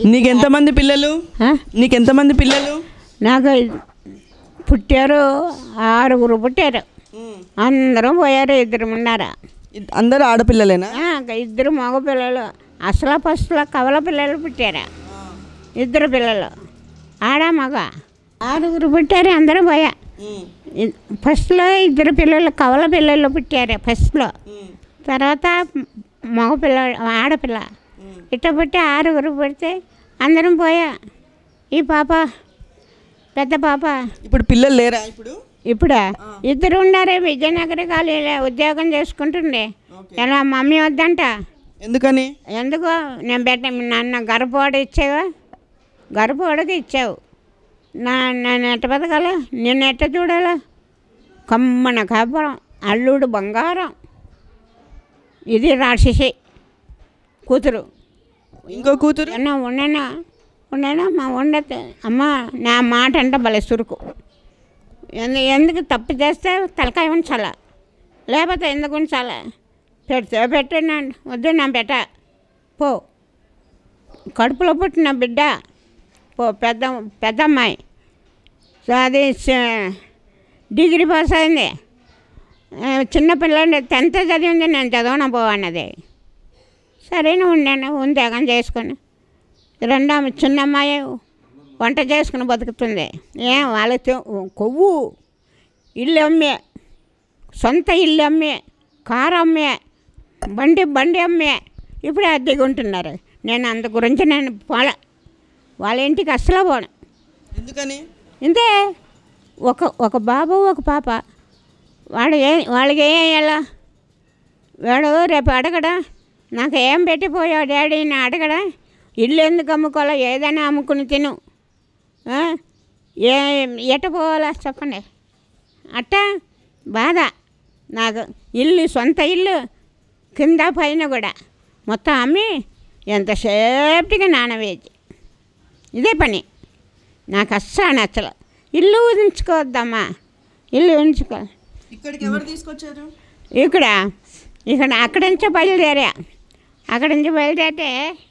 నీకెంతమంది పిల్లలు ఆ? నీకెంతమంది పిల్లలు నాకు పుట్టారు ఆరుగురు పుట్టారు అందరూ పోయారు ఇద్దరు ఉన్నారా ఇద్- అందరూ ఆడపిల్లలేనా ఆ, ఇంకా ఇద్దరు మగ పిల్లలు అసలు ఫస్ట్లో కవల పిల్లలు పుట్టారు ఇద్దరు పిల్లలు ఆడ మగ ఆరుగురు పుట్టారు అందరూ పోయా ఇ- ఫస్ట్లో ఇద్దరు పిల్లలు కవల పిల్లలు పుట్టారు ఫస్ట్లో తర్వాత మగ పిల్ల ఆడపిల్ల ఇట్ట పుట్టి ఆరుగురు పుడితే అందరం పోయా ఈ పాప పెద్ద పాప ఇప్పుడు పిల్లలు లేరా ఇప్పుడు ఇప్పుడా ఇద్దరు ఉన్నారే విజయనగర కాలేజీలో ఉద్యోగం చేసుకుంటుండే ఎలా మమ్మీ వద్దంట ఎందుకని ఎందుకో నేను పెట్ట నన్ను గర్భవాడ ఇచ్చావా గర్భవాడకి ఇచ్చావు నా నన్ను ఎట్ట బతకాలా నిన్ను ఎట్ట చూడాలా కమ్మన కాపురం అల్లుడు బంగారం ఇది రాక్షసి కూతురు ఇంకో కూతురు ఏమన్నా ఉండనా ఉండనా మా ఉండదు అమ్మ నా మాట అంటే భలే సురుకు ఎందు ఎందుకు తప్పు చేస్తే తలకాయ ఉంచాల లేకపోతే ఎందుకు ఉంచాల పెడితే పెట్టినాను వద్దు నా పెట్ట పో కడుపులో పుట్టిన బిడ్డ పో పెద్ద పెద్ద అమ్మాయి సో అది స- డిగ్రీ పాస్ అయింది ఆ, చిన్న పిల్లండి టెన్త్ చదివింది నేను చదవన పోవన్నది సరేనా ఉండాను ఉద్యోగం చేసుకొని రెండో ఆమె చిన్న అమ్మాయి వంట చేసుకుని బతుకుతుంది ఏం వాళ్ళకి కొవ్వు ఇల్లు అమ్మే సొంత ఇల్లు అమ్మే కారు అమ్మే బండి బండి అమ్మే ఇప్పుడు అద్దెగా ఉంటున్నారు నేను అంత గురించి నేను పోల వాళ్ళ ఇంటికి అస్సలు పోను ఎందుకని ఇంతే ఒక ఒక బాబు ఒక పాప వాడు ఏ వాళ్ళకి ఏం వేయాలా వాడు రేపు అడగడా నాకు ఏం పెట్టిపోయావు డాడీ అని అడగడా ఇల్లు ఎందుకు అమ్ముకోవాలా ఏదైనా అమ్ముకుని తిను ఆ? ఏ ఎట పోవాలా చెప్పండి అట్టా బాధ నాకు ఇల్లు సొంత ఇల్లు కింద పైన కూడా మొత్తం అమ్మి ఎంతసేపటికి నానవేసి ఇదే పని నాకు అస్సలు నచ్చలు ఇల్లు ఉంచుకోవద్దమ్మా ఇల్లు ఉంచుకో ఇక్కడికి ఎవరు తీసుకొచ్చారు ఇక్కడ ఇక్కడ అక్కడి నుంచే బయలుదేరా అక్కడి నుంచి బయలుదేరితే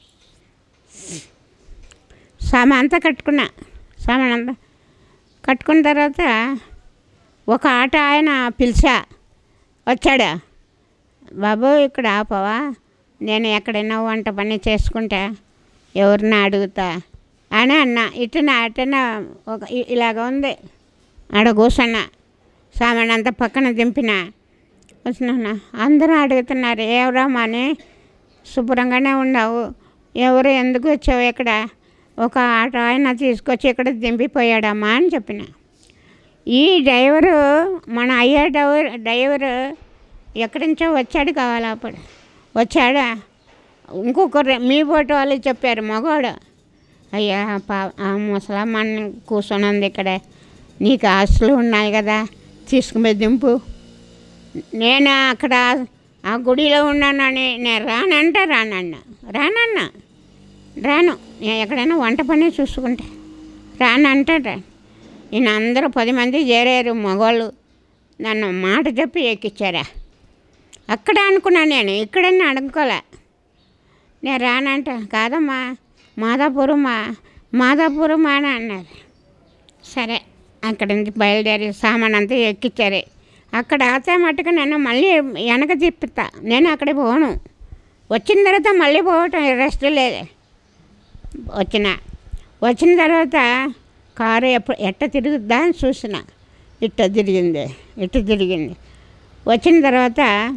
సామాన్ అంతా కట్టుకున్నా సామాన్ అంతా కట్టుకున్న తర్వాత ఒక ఆట ఆయన పిలిచా వచ్చాడు బాబు ఇక్కడ ఆపవా నేను ఎక్కడైనా వంట పని చేసుకుంటా ఎవరిని అడుగుతా అని అన్న ఇటున అటున ఒక ఇ- ఇలాగ ఉంది ఆడ కూర్చున్నా సామాన్ అంతా పక్కన దింపిన వచ్చినా అందరూ అడుగుతున్నారు ఎవరా అని శుభ్రంగానే ఉన్నావు ఎవరు ఎందుకు వచ్చావు ఇక్కడ ఒక ఆటో ఆయన తీసుకొచ్చి ఇక్కడ దింపిపోయాడమ్మా అని చెప్పిన ఈ డ్రైవరు మన అయ్యా డ్రైవర్ డ్రైవరు ఎక్కడి నుంచో వచ్చాడు కావాలి అప్పుడు వచ్చాడా ఇంకొకరు మీ పోటీ వాళ్ళు చెప్పారు మగవాడు అయ్యా పా ఆ ముసలమ్మ కూర్చొని ఇక్కడ నీకు ఆస్తులు ఉన్నాయి కదా తీసుకుపోయి దింపు నేను అక్కడ ఆ గుడిలో ఉన్నానని నేను రానంటే రానన్న రానన్న రాను నేను ఎక్కడైనా వంట పని చూసుకుంటా రానంటే రాను ఈయన అందరూ పది మంది చేరారు మగవాళ్ళు నన్ను మాట చెప్పి ఎక్కిచ్చారా అక్కడ అనుకున్నాను నేను ఇక్కడన్నా అడుక్కోలే నేను రానంట కాదమ్మా మాదాపురమా మాదాపురమా అని అన్నారు సరే అక్కడి నుంచి బయలుదేరి సామాన్ అంతా ఎక్కిచ్చారు అక్కడ ఆతే మట్టుకు నన్ను మళ్ళీ వెనక తిప్పుతా నేను అక్కడికి పోను వచ్చిన తర్వాత మళ్ళీ పోవటం రెస్ట్ లేదు వచ్చిన వచ్చిన తర్వాత కారు ఎప్పుడు ఎట్ట తిరుగుద్దా అని చూసిన ఇట్ట తిరిగింది ఇట్ట తిరిగింది వచ్చిన తర్వాత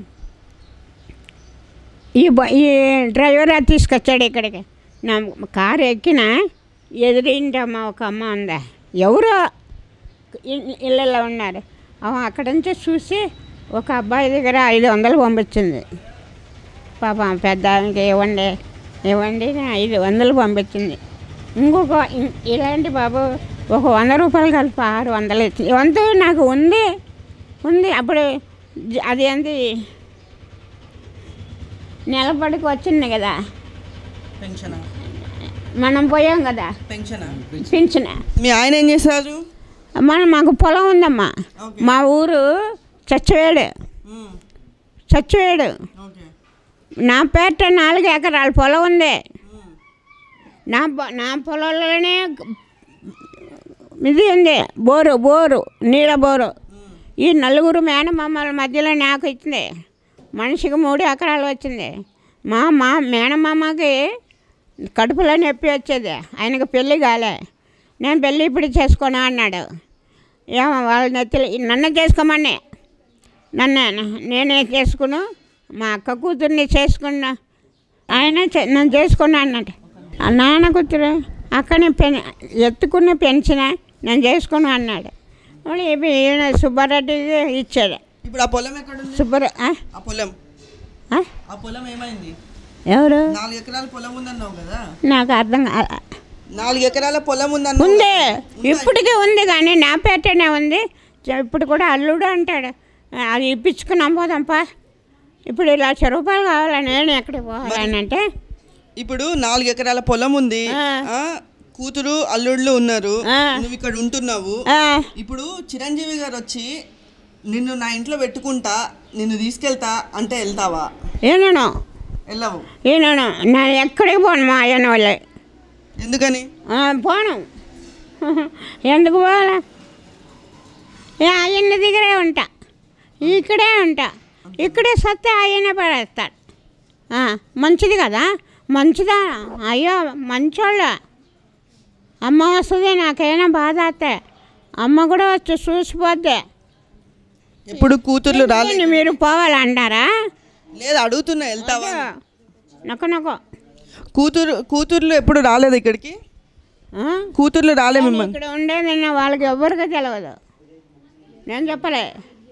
ఈ బ- ఈ డ్రైవర్ అది తీసుకొచ్చాడు ఇక్కడికి నా కారు ఎక్కిన ఎదురింటమ్మ ఒక అమ్మ ఉందా ఎవరో ఇ- ఇళ్ళల్లో ఉన్నారు ఆమె అక్కడి నుంచి చూసి ఒక అబ్బాయి దగ్గర ఐదు వందలు పంపించింది పాపం పెద్ద ఆయనకి ఇవ్వండి ఇవ్వండి అని ఐదు వందలు పంపించింది ఇంకొక ఇం- ఇలాంటి బాబు ఒక వంద రూపాయలు కలిపి ఆరు వందలు ఇచ్చింది వంతు నాకు ఉంది ఉంది అప్పుడు జ- అది ఏంటి నెలపడికి వచ్చింది కదా పెన్షన్ మనం పోయాం కదా పెన్షన్ పింఛన మీ ఆయన ఏం చేశారు మనం మాకు పొలం ఉందమ్మా ఓకే. మా ఊరు చచ్చివేడు చచ్చివేడు ఓకే నా పేట నాలుగు ఎకరాల పొలం ఉంది నా పొ- నా పొలంలోనే ఇది ఉంది బోరు బోరు నీళ్ళ బోరు ఈ నలుగురు మేనమామల మధ్యలో నాకు ఇచ్చింది మనిషికి మూడు ఎకరాలు వచ్చింది మా మా మేనమామకి కడుపులో నొప్పి వచ్చేది ఆయనకు పెళ్ళి కాలే నేను పెళ్ళి ఇప్పుడు చేసుకోను అన్నాడు ఏమో వాళ్ళ నెత్తిలో నన్ను చేసుకోమని నన్ను నేనే చేసుకును మా అక్క కూతుర్ని చేసుకున్నా ఆయన చే- నన్ను చేసుకున్నా అన్నట్టు ఆ నాన్న కూతురు అక్కని పెన్ ఎత్తుకున్న పెన్షన్ నేను చేసుకున్నా అన్నాడు మళ్ళీ ఇవి ఈయన సుబ్బారెడ్డి ఇచ్చాడు ఇప్పుడు ఆ పొలం ఎక్కడుంది సుబ్బర ఆ? ఆ పొలం ఆ? ఆ పొలం ఏమైంది ఎవరు నాలుగు ఎకరాల పొలం ఉందన్నావు కదా నాకు అర్థం కా- నాలుగు ఎకరాల పొలం ఉందన్నావు ఉంది ఇప్పటికీ ఉంది కానీ నా పేటనే ఉంది చ- ఇప్పుడు కూడా అల్లుడు అంటాడు ఆ, అది ఇప్పించుకున్నాం పోదాంపా ఇప్పుడు లక్ష రూపాయలు కావాలి నేను ఎక్కడికి పోవాలని అంటే ఇప్పుడు నాలుగు ఎకరాల పొలం ఉంది ఆ. ఆ, కూతురు అల్లుళ్ళు ఉన్నారు ఆ. నువ్వు ఇక్కడ ఉంటున్నావు ఆ, ఇప్పుడు చిరంజీవి గారు వచ్చి నిన్ను నా ఇంట్లో పెట్టుకుంటా నిన్ను తీసుకెళ్తా అంటే వెళ్తావా ఈయనను వెళ్ళవు ఈయనను నేను ఎక్కడికి పోను మా ఆయన వాళ్ళే ఎందుకని ఆ, పోను ఎందుకు పోవాలా ఏ ఆయన దగ్గరే ఉంటా ఇక్కడే ఉంటా ఇక్కడే సత్తే ఆయన పడేస్తాడు ఆ, మంచిది కదా మంచిదా అయ్యో మంచోళ్ళ అమ్మ వస్తుంది నాకైనా బాధ అయితే అమ్మ కూడా వచ్చి చూసిపోద్ది ఎప్పుడు కూతుర్లు రాలే ఏంటి మీరు పోవాలంటారా లేదు అడుగుతున్నా వెళ్తావా అని. నొక్క నొక్క కూతురు కూతుర్లు ఎప్పుడు రాలేదు ఇక్కడికి ఆ? కూతుర్లు రాలే మిమ్మల్ని ఇక్కడ ఉండేది వాళ్ళకి ఎవరికి తెలియదు నేను చెప్పలే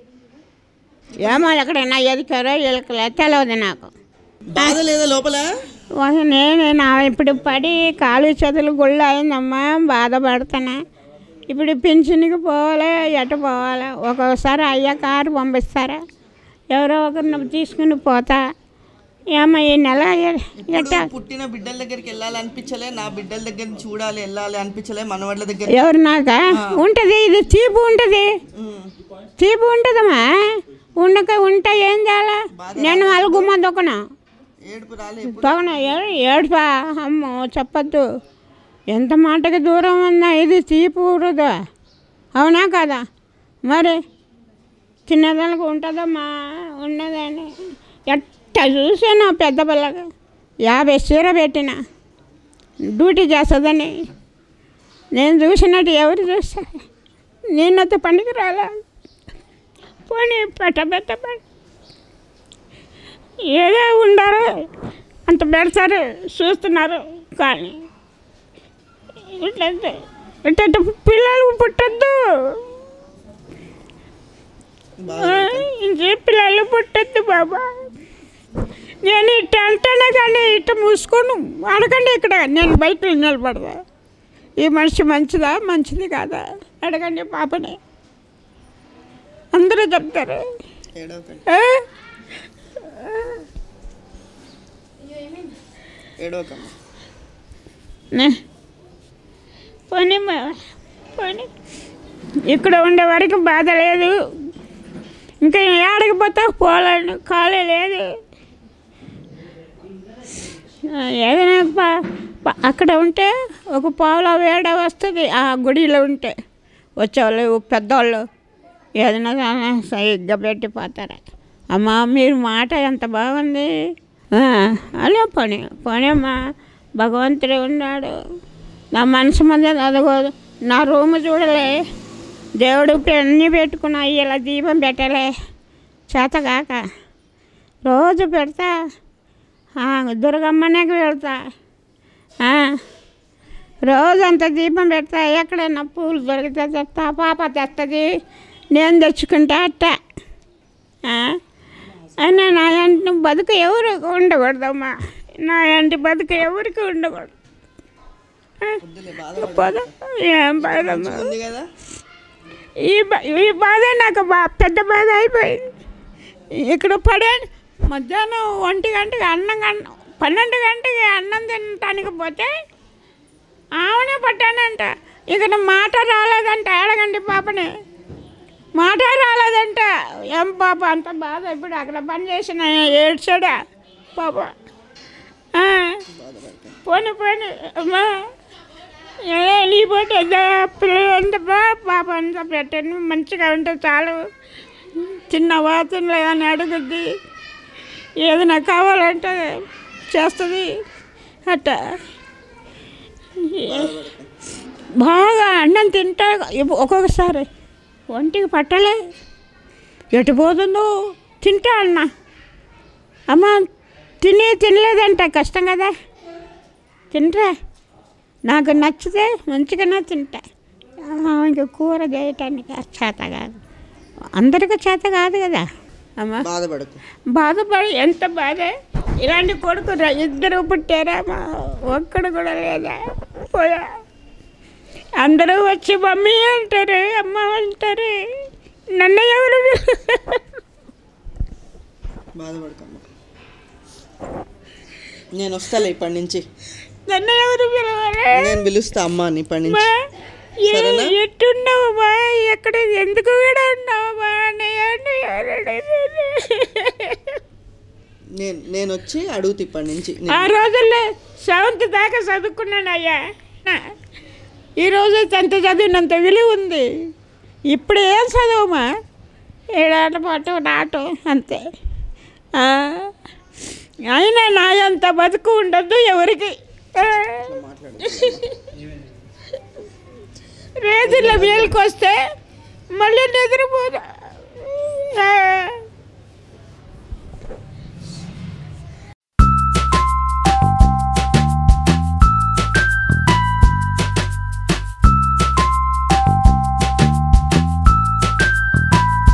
ఏమో ఎక్కడైనా ఎదికారో ఎలకలే తెలియదు నాకు బాధ లేదా లోపల ఒక నేను నా ఇప్పుడు పడి కాలు చేతులు గుళ్ళు అయిందమ్మా బాధపడుతున్నా ఇప్పుడు పింఛన్కి పోవాలి ఎటు పోవాలి ఒక్కొక్కసారి అయ్యా కారు పంపిస్తారా ఎవరో ఒకరిని తీసుకుని పోతా ఏమో ఈ నెల ఎ- ఎట్ట ఇప్పుడు పుట్టిన బిడ్డల దగ్గరికి వెళ్ళాలి అనిపించలే నా బిడ్డల దగ్గర చూడాలి వెళ్ళాలి అనిపించలే మనవాళ్ళ దగ్గర ఎవరు నాక ఉంటుంది ఇది తీపి ఉంటుంది తీపి ఉంటుందమ్మా ఉండక ఉంటే ఏం చేయాలి నేను వాళ్ళ గుమ్మ దొక్కను ఏడుపు రాలే దొక్కను ఏ- ఏడుపా అమ్మో చెప్పద్దు ఎంత మాటకి దూరం ఉందా ఇది తీపి ఊరదు అవునా కదా మరి చిన్నదానికి ఉంటుందమ్మా ఉన్నదని ఎట్ట చూసాను పెద్ద పిల్లగా యాభై చీర పెట్టిన డ్యూటీ చేస్తుందని నేను చూసినట్టు ఎవరు చూస్తారు నేనైతే పండుగ రాలా పోనీ పెట్ట పెట్ట పెట్ట ఏదో ఉండారు అంత పెడతారు చూస్తున్నారు కానీ ఇట్లయితే ఇట్ట పిల్లలు పుట్టద్దు ఇంకే పిల్లలు పుట్టద్దు బాబా నేను ఇట్ట అంటానే కానీ ఇట్ట మూసుకొని అడగండి ఇక్కడ నేను బయట నిలబడదా ఈ మనిషి మంచిదా మంచిది కాదా అడగండి పాపని అందరూ చెప్తారు ఏడవకండి ఆ? ఏడవకమ్మ నే- పోనీ మా పోనీ ఇక్కడ ఉండే వరకు బాధ లేదు ఇంకా ఏడకి పోతా పోలేను ఖాళీ లేదు ఆ, ఏదైనా ప- ప- అక్కడ ఉంటే ఒక పావులో వేడ వస్తుంది ఆ గుడిలో ఉంటే వచ్చేవాళ్ళు పెద్దవాళ్ళు ఏదైనా కానీ సరిగ్గా పెట్టిపోతారు అమ్మా మీరు మాట ఎంత బాగుంది ఆ, అలా పని పని అమ్మా భగవంతుడే ఉన్నాడు నా మనసు మధ్య అదిగో నా రూము చూడలే దేవుడు అన్నీ పెట్టుకున్నా ఇలా దీపం పెట్టలే చేతగాక రోజు పెడతా ఆ, దుర్గమ్మనే వెళ్తా ఆ, రోజు అంత దీపం పెడతా ఎక్కడైనా పూలు దొరికితే తెస్తా పాప తెస్తుంది నేను తెచ్చుకుంటా అట్ట ఆ, అయినా నా ఇంటి బతుకు ఎవరు ఉండకూడదమ్మా నా ఇంటి బతుకు ఎవరికి ఉండకూడదు ఆ, వద్దులే బాధ పోదా ఏం బాధమ్మా ఉంది కదా ఈ బా- ఈ బాధ నాకు బా పెద్ద బాధ అయిపోయింది ఇక్కడ పడాను మధ్యాహ్నం ఒంటి గంటకి అన్నం గంట పన్నెండు గంటకి అన్నం తినటానికి పోతే ఆమెనే పట్టానంట ఇక్కడ మాట రాలేదంట అడగండి పాపని మాట రాలేదంట ఏం పాప అంత బాధ ఇప్పుడు అక్కడ పని చేసిన ఏడ్చాడా పాప ఆ, బాధపడకండి పోనీ పోనీ అమ్మా వెళ్ళిపోతే పిల్లలంతా బా పాప అంతా పెట్టాను మంచిగా ఉంటే చాలు చిన్న వాతలు అని అడుగుద్ది ఏదైనా కావాలంటే చేస్తుంది అట్ట బాగా అన్నం తింటా ఒక్కొక్కసారి ఒంటికి పట్టలే ఎటు పోతుందో తింటా అన్న అమ్మ తిని తినలేదంట కష్టం కదా తింటా నాకు నచ్చితే మంచిగానే తింటా ఇంకా కూర చేయటానికి చేత కాదు అందరికీ చేత కాదు కదా అమ్మ బాధపడకు బాధపడి ఎంత బాధ ఇలాంటి కొడుకు ర- ఇద్దరు పుట్టారా మా ఒక్కడు కూడా లేదా పోయా అందరూ వచ్చి మమ్మీ అంటారు అమ్మ అంటారు నన్ను ఎవరు బాధపడకమ్మా నేను వస్తాలే ఇప్పటి నుంచి నన్ను ఎవరు పిలవాలి నేను పిలుస్తా అమ్మా అని ఇప్పటి నుంచి మా ఏ- సరేనా? ఎట్టున్నావు మా ఎక్కడ ఎందుకు కూడా ఉన్నావు మా అన్నయ్య అని ఎవరు అడిగారు? నేను నేను వచ్చి అడుగుతా ఇప్పటి నుంచి ఆ రోజుల్లో సెవెంత్ దాకా చదువుకున్నాను అయ్యా ఈ రోజు టెన్త్ చదివినంత విలువ ఉంది ఇప్పుడు ఏం చదువుమా ఏడాట పాటు నాటు అంతే ఆ, అయినా నా అంత బతుకు ఉండద్దు ఎవరికి ఆ, మాట్లాడు రేతుల్లో వేలుకొస్తే మళ్ళీ నిద్రపోదా ఆ,